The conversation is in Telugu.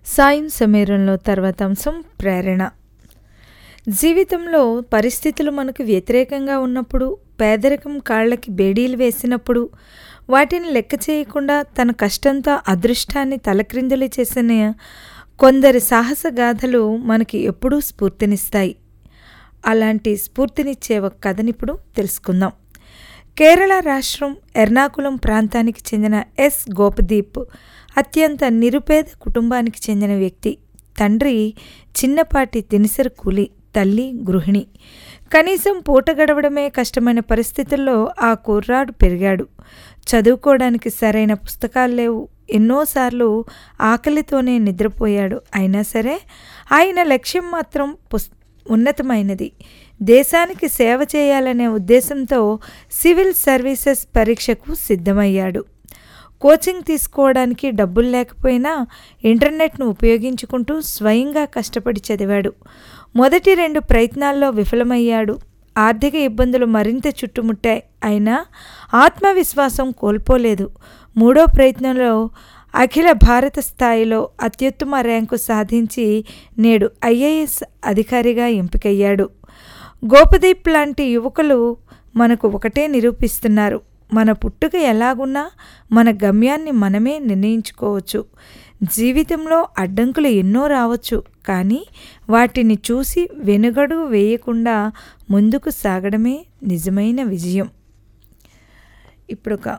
సాయం సమీరంలో తర్వాత అంశం ప్రేరణ జీవితంలో పరిస్థితులు మనకు వ్యతిరేకంగా ఉన్నప్పుడు పేదరికం కాళ్ళకి బేడీలు వేసినప్పుడు వాటిని లెక్క చేయకుండా తన కష్టంతో అదృష్టాన్ని తలక్రిందులు చేసిన కొందరి సాహస గాథలు మనకి ఎప్పుడూ స్ఫూర్తినిస్తాయి అలాంటి స్ఫూర్తినిచ్చే ఒక కథనిప్పుడు తెలుసుకుందాం కేరళ రాష్ట్రం ఎర్నాకుళం ప్రాంతానికి చెందిన ఎస్ గోపదీప్ అత్యంత నిరుపేద కుటుంబానికి చెందిన వ్యక్తి తండ్రి చిన్నపాటి దినసరి కూలి తల్లి గృహిణి కనీసం పూట గడవడమే కష్టమైన పరిస్థితుల్లో ఆ కుర్రాడు పెరిగాడు చదువుకోవడానికి సరైన పుస్తకాలు లేవు ఎన్నోసార్లు ఆకలితోనే నిద్రపోయాడు అయినా సరే ఆయన లక్ష్యం మాత్రం పుస్ ఉన్నతమైనది దేశానికి సేవ చేయాలనే ఉద్దేశంతో సివిల్ సర్వీసెస్ పరీక్షకు సిద్ధమయ్యాడు కోచింగ్ తీసుకోవడానికి డబ్బులు లేకపోయినా ఇంటర్నెట్ను ఉపయోగించుకుంటూ స్వయంగా కష్టపడి చదివాడు మొదటి రెండు ప్రయత్నాల్లో విఫలమయ్యాడు ఆర్థిక ఇబ్బందులు మరింత చుట్టుముట్టాయి అయినా ఆత్మవిశ్వాసం కోల్పోలేదు మూడో ప్రయత్నంలో అఖిల భారత స్థాయిలో అత్యుత్తమ ర్యాంకు సాధించి నేడు ఐఏఎస్ అధికారిగా ఎంపికయ్యాడు గోపదీప్ లాంటి యువకులు మనకు ఒకటే నిరూపిస్తున్నారు మన పుట్టుక ఎలాగున్నా మన గమ్యాన్ని మనమే నిర్ణయించుకోవచ్చు జీవితంలో అడ్డంకులు ఎన్నో రావచ్చు కానీ వాటిని చూసి వెనుగడుగు వేయకుండా ముందుకు సాగడమే నిజమైన విజయం ఇప్పుడు ఒక